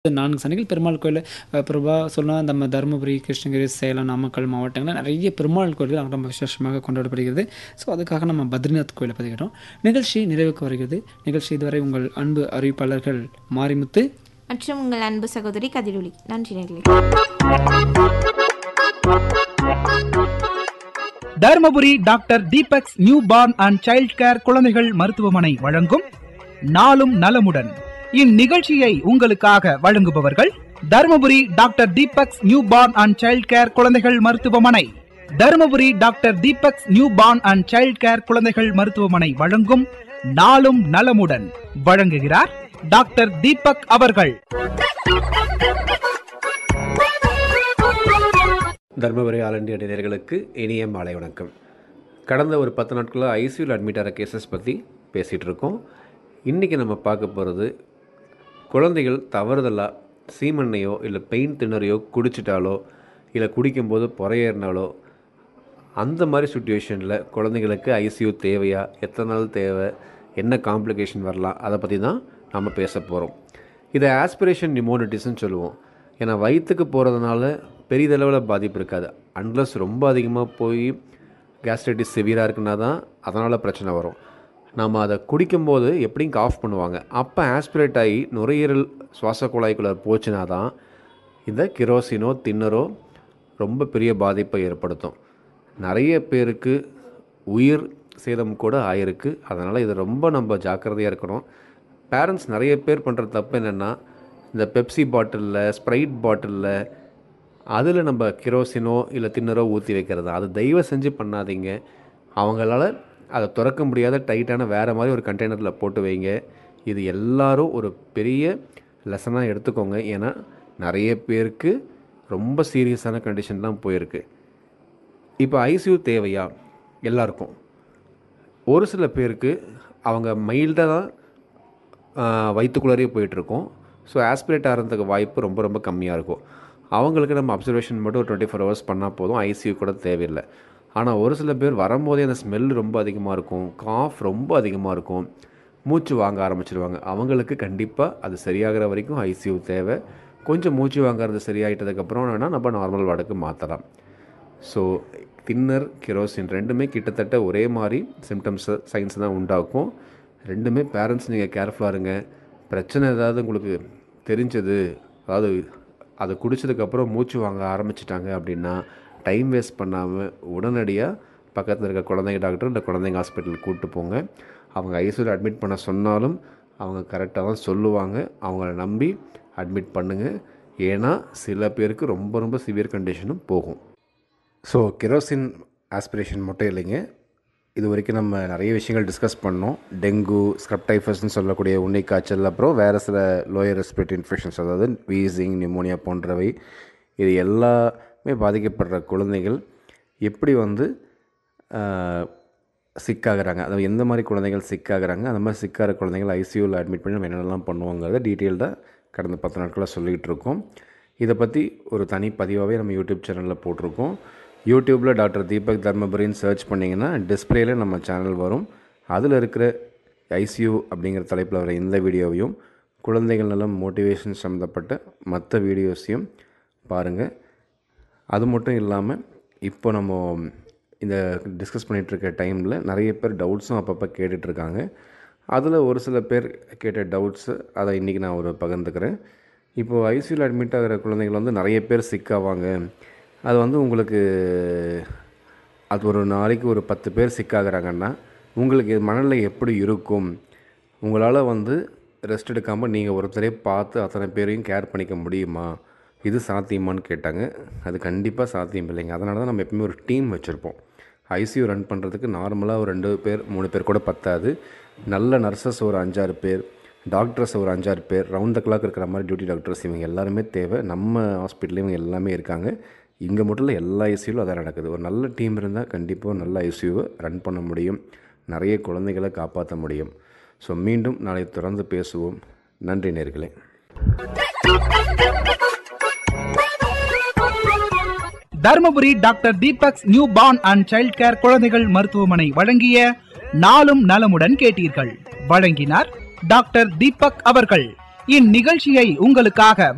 நான்கு சன்னதிகள் பெருமாள் கோயில் பிரபா சொன்னால் நம்ம தருமபுரி கிருஷ்ணகிரி சேலம் நாமக்கல் மாவட்டங்களில் நிறைய பெருமாள் கோயில்கள் அங்கே ரொம்ப விசேஷமாக கொண்டாடப்படுகிறது ஸோ அதுக்காக நம்ம பத்ரிநாத் கோயிலை பதிக்கிறோம் நிகழ்ச்சி நிறைவுக்கு வருகிறது நிகழ்ச்சி இதுவரை உங்கள் அன்பு அறிவிப்பாளர்கள் மாரிமுத்து மற்றும் உங்கள் அன்பு சகோதரி கதிரொலி நன்றி நேர்களே Dharmapuri doctor Deepak's new born and child care குழந்தைகள் மருத்துவமனை வழங்கும் நாளும் நலமுடன் இந்நிகழ்ச்சியை உங்களுக்காக வழங்குபவர்கள் Dharmapuri doctor Deepak's new born and child care குழந்தைகள் மருத்துவமனை Dharmapuri doctor Deepak's new born and child care குழந்தைகள் மருத்துவமனை வழங்கும் நாளும் நலமுடன் வழங்குகிறார் டாக்டர் தீபக் அவர்கள் தர்மபுரி ஆல் இண்டியா நேயர்களுக்கு இனிய மாலை வணக்கம் கடந்த ஒரு பத்து நாட்களாக ஐசியூவில் அட்மிட் ஆகிற கேசஸ் பற்றி பேசிகிட்டு இருக்கோம் இன்றைக்கி நம்ம பார்க்க போகிறது குழந்தைகள் தவறுதலாக சீமண்ணையோ இல்லை பெயின் திணறையோ குடிச்சிட்டாலோ இல்லை குடிக்கும்போது புறையேறினாலோ அந்த மாதிரி சுச்சுவேஷனில் குழந்தைங்களுக்கு ஐசியூ தேவையா எத்தனை நாள் தேவை என்ன காம்ப்ளிகேஷன் வரலாம் அதை பற்றி தான் நம்ம பேச போகிறோம் இதை ஆஸ்பிரேஷன் நிமோனிட்டிஸ்ன்னு சொல்லுவோம் ஏன்னா வயிற்றுக்கு போகிறதுனால பெரிதளவில் பாதிப்பு இருக்காது அன்லஸ் ரொம்ப அதிகமாக போய் கேஸ்ட்ரைட்டிஸ் சிவியராக இருக்குன்னா தான் அதனால் பிரச்சனை வரும் நம்ம அதை குடிக்கும்போது எப்படியும் ஆஃப் பண்ணுவாங்க அப்போ ஆஸ்பிரேட் ஆகி நுரையீரல் சுவாச குழாய்க்குள்ளே போச்சுன்னா தான் இந்த கிரோசினோ தின்னரோ ரொம்ப பெரிய பாதிப்பை ஏற்படுத்தும் நிறைய பேருக்கு உயிர் சேதம் கூட ஆயிருக்கு அதனால் இது ரொம்ப நம்ம ஜாக்கிரதையாக இருக்கணும் பேரண்ட்ஸ் நிறைய பேர் பண்ணுற தப்பு என்னென்னா இந்த பெப்சி பாட்டிலில் ஸ்ப்ரைட் பாட்டிலில் அதில் நம்ம கிரோசினோ இல்லை தின்னரோ ஊற்றி வைக்கிறது அது தயவு செஞ்சு பண்ணாதீங்க அவங்களால அதை திறக்க முடியாத டைட்டான வேறு மாதிரி ஒரு கண்டெய்னரில் போட்டு வைங்க இது எல்லாரும் ஒரு பெரிய லெசனாக எடுத்துக்கோங்க ஏன்னா நிறைய பேருக்கு ரொம்ப சீரியஸான கண்டிஷன்லாம் போயிருக்கு இப்போ ஐசியூ தேவையா எல்லாருக்கும் ஒரு சில பேருக்கு அவங்க மைல்டாக தான் வயிற்றுக்குள்ளாரே போயிட்டுருக்கோம் ஸோ ஆஸ்பிரேட் ஆகிறதுக்கு வாய்ப்பு ரொம்ப ரொம்ப கம்மியாக இருக்கும் அவங்களுக்கு நம்ம அப்சர்வேஷன் மட்டும் ஒரு டுவெண்ட்டி ஃபோர் ஹவர்ஸ் பண்ணால் போதும் ஐசியூ கூட தேவையில்லை ஆனால் ஒரு சில பேர் வரும்போதே அந்த ஸ்மெல் ரொம்ப அதிகமாக இருக்கும் காஃப் ரொம்ப அதிகமாக இருக்கும் மூச்சு வாங்க ஆரம்பிச்சிருவாங்க அவங்களுக்கு கண்டிப்பாக அது சரியாகிற வரைக்கும் ஐசியூ தேவை கொஞ்சம் மூச்சு வாங்குறது சரியாயிட்டதுக்கப்புறம் வேணால் நம்ம நார்மல் வார்டுக்கு மாற்றலாம் ஸோ தின்னர் கிரோசின் ரெண்டுமே கிட்டத்தட்ட ஒரே மாதிரி சிம்டம்ஸு சைன்ஸ் தான் உண்டாக்கும் ரெண்டுமே பேரண்ட்ஸ் நீங்கள் கேர்ஃபுல்லாக இருங்க பிரச்சனை ஏதாவது உங்களுக்கு தெரிஞ்சது அதாவது அதை குடித்ததுக்கப்புறம் மூச்சு வாங்க ஆரம்பிச்சிட்டாங்க அப்படின்னா டைம் வேஸ்ட் பண்ணாமல் உடனடியாக பக்கத்தில் இருக்க குழந்தைங்க டாக்டர் இல்லை குழந்தைங்க ஹாஸ்பிட்டல் கூப்பிட்டு போங்க அவங்க ஐசியூவில் அட்மிட் பண்ண சொன்னாலும் அவங்க கரெக்டாக தான் சொல்லுவாங்க அவங்கள நம்பி அட்மிட் பண்ணுங்கள் ஏன்னா சில பேருக்கு ரொம்ப ரொம்ப சிவியர் கண்டிஷனும் போகும் ஸோ கெரோசின் ஆஸ்பிரேஷன் மட்டும் இல்லைங்க இது வரைக்கும் நம்ம நிறைய விஷயங்கள் டிஸ்கஸ் பண்ணோம் டெங்கு ஸ்க்ரப்டைஃபஸ்ன்னு சொல்லக்கூடிய உண்ணை காய்ச்சல் அப்புறம் வேறு சில லோயர் ரெஸ்பிரேட்டரி இன்ஃபெக்ஷன்ஸ் அதாவது வீசிங் நிமோனியா போன்றவை இது எல்லாமே பாதிக்கப்படுற குழந்தைகள் எப்படி வந்து சிக்காகிறாங்க அதாவது எந்த மாதிரி குழந்தைகள் சிக்காகிறாங்க அந்த மாதிரி சிக்காகிற குழந்தைகள் ஐசியூவில் அட்மிட் பண்ணி நம்ம என்னென்னலாம் பண்ணுவோங்கிறத டீட்டெயில்டாக கடந்த பத்து நாட்களாக சொல்லிகிட்டு இருக்கோம் இதை பற்றி ஒரு தனி பதிவாகவே நம்ம யூடியூப் சேனலில் போட்டிருக்கோம் யூடியூப்பில் டாக்டர் தீபக் தர்மபுரின்னு சர்ச் பண்ணிங்கன்னா டிஸ்பிளேல நம்ம சேனல் வரும் அதில் இருக்கிற ஐசியூ அப்படிங்கிற தலைப்பில் வர இந்த வீடியோவையும் குழந்தைகள் நலம் மோட்டிவேஷன் சம்மந்தப்பட்ட மற்ற வீடியோஸையும் பாருங்கள் அது மட்டும் இல்லாமல் இப்போ நம்ம இந்த டிஸ்கஸ் பண்ணிகிட்ருக்க டைமில் நிறைய பேர் டவுட்ஸும் அப்பப்போ கேட்டுட்ருக்காங்க அதில் ஒரு சில பேர் கேட்ட டவுட்ஸு அதை இன்றைக்கி நான் ஒரு பகிர்ந்துக்கிறேன் இப்போது ஐசியூவில் அட்மிட் ஆகிற குழந்தைகள் வந்து நிறைய பேர் சிக்காவாங்க அது வந்து உங்களுக்கு அது ஒரு நாளைக்கு ஒரு பத்து பேர் சிக்காகிறாங்கன்னா உங்களுக்கு மனநிலை எப்படி இருக்கும் உங்களால் வந்து ரெஸ்ட் எடுக்காமல் நீங்கள் ஒருத்தரே பார்த்து அத்தனை பேரையும் கேர் பண்ணிக்க முடியுமா இது சாத்தியமான்னு கேட்டாங்க அது கண்டிப்பாக சாத்தியம் இல்லைங்க அதனால தான் நம்ம எப்பவுமே ஒரு டீம் வச்சுருப்போம் ஐசியூ ரன் பண்ணுறதுக்கு நார்மலாக ஒரு ரெண்டு பேர் மூணு பேர் கூட பத்தாது நல்ல நர்சஸ் ஒரு அஞ்சாறு பேர் டாக்டர்ஸ் ஒரு அஞ்சாறு பேர் ரவுண்ட் த கிளாக் இருக்கிற மாதிரி டியூட்டி டாக்டர்ஸ் இவங்க எல்லாருமே தேவை நம்ம ஹாஸ்பிட்டலில் இவங்க எல்லாமே இருக்காங்க இங்கே மட்டும் இல்லை எல்லா ஐசியூலும் அதான் நடக்குது ஒரு நல்ல டீம் இருந்தால் கண்டிப்பாக நல்ல ஐசியூவை ரன் பண்ண முடியும் நிறைய குழந்தைகளை காப்பாற்ற முடியும் ஸோ மீண்டும் நாளை தொடர்ந்து பேசுவோம் நன்றி நேர்களே Dharmapuri doctor Deepak's new born and child care குழந்தைகள் மருத்துவமனை வழங்கிய நாளும் நலமுடன் கேட்டீர்கள் வழங்கினார் டாக்டர் தீபக் அவர்கள் இந்நிகழ்ச்சியை உங்களுக்காக